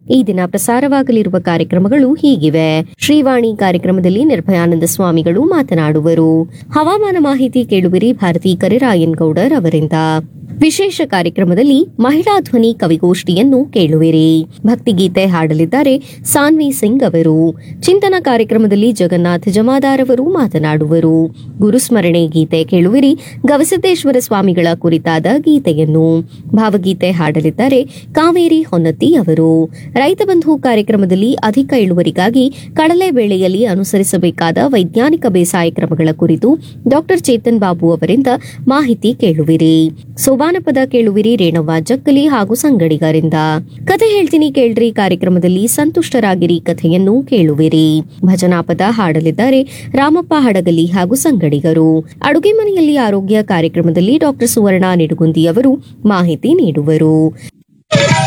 ಈ ದಿನ ಪ್ರಸಾರವಾಗಲಿರುವ ಕಾರ್ಯಕ್ರಮಗಳು ಹೀಗಿವೆ ಶ್ರೀವಾಣಿ ಕಾರ್ಯಕ್ರಮದಲ್ಲಿ ನಿರ್ಭಯಾನಂದ ಸ್ವಾಮಿಗಳು ಮಾತನಾಡುವರು ಹವಾಮಾನ ಮಾಹಿತಿ ಕೇಳುವಿರಿ ಭಾರತಿ ಕರಿರಾಯನ್ ಗೌಡರ್ ಅವರಿಂದ ವಿಶೇಷ ಕಾರ್ಯಕ್ರಮದಲ್ಲಿ ಮಹಿಳಾ ಧ್ವನಿ ಕವಿಗೋಷ್ಠಿಯನ್ನು ಕೇಳುವಿರಿ ಭಕ್ತಿಗೀತೆ ಹಾಡಲಿದ್ದಾರೆ ಸಾನ್ವಿ ಸಿಂಗ್ ಅವರು ಚಿಂತನ ಕಾರ್ಯಕ್ರಮದಲ್ಲಿ ಜಗನ್ನಾಥ ಜಮಾದಾರ್ ಅವರು ಮಾತನಾಡುವರು ಗುರುಸ್ಮರಣೆ ಗೀತೆ ಕೇಳುವಿರಿ ಗವಿಸಿದ್ದೇಶ್ವರ ಸ್ವಾಮಿಗಳ ಕುರಿತಾದ ಗೀತೆಯನ್ನು ಭಾವಗೀತೆ ಹಾಡಲಿದ್ದಾರೆ ಕಾವೇರಿ ಹೊನ್ನತಿ ಅವರು ರೈತ ಬಂಧು ಕಾರ್ಯಕ್ರಮದಲ್ಲಿ ಅಧಿಕ ಇಳುವರಿಗಾಗಿ ಕಡಲೆ ಬೆಳೆಯಲ್ಲಿ ಅನುಸರಿಸಬೇಕಾದ ವೈಜ್ಞಾನಿಕ ಬೇಸಾಯ ಕ್ರಮಗಳ ಕುರಿತು ಡಾಕ್ಟರ್ ಚೇತನ್ ಬಾಬು ಅವರಿಂದ ಮಾಹಿತಿ ಕೇಳುವಿರಿ ಸೋಬಾನಪದ ಕೇಳುವಿರಿ ರೇಣವ್ವ ಜಕ್ಕಲಿ ಹಾಗೂ ಸಂಗಡಿಗರಿಂದ ಕಥೆ ಹೇಳ್ತೀನಿ ಕೇಳ್ರಿ ಕಾರ್ಯಕ್ರಮದಲ್ಲಿ ಸಂತುಷ್ಟರಾಗಿರಿ ಕಥೆಯನ್ನು ಕೇಳುವಿರಿ ಭಜನಾ ಪದ ಹಾಡಲಿದ್ದಾರೆ ರಾಮಪ್ಪ ಹಡಗಲಿ ಹಾಗೂ ಸಂಗಡಿಗರು ಅಡುಗೆ ಮನೆಯಲ್ಲಿ ಆರೋಗ್ಯ ಕಾರ್ಯಕ್ರಮದಲ್ಲಿ ಡಾಕ್ಟರ್ ಸುವರ್ಣ ನಿಡುಗುಂದಿ ಅವರು ಮಾಹಿತಿ ನೀಡುವರು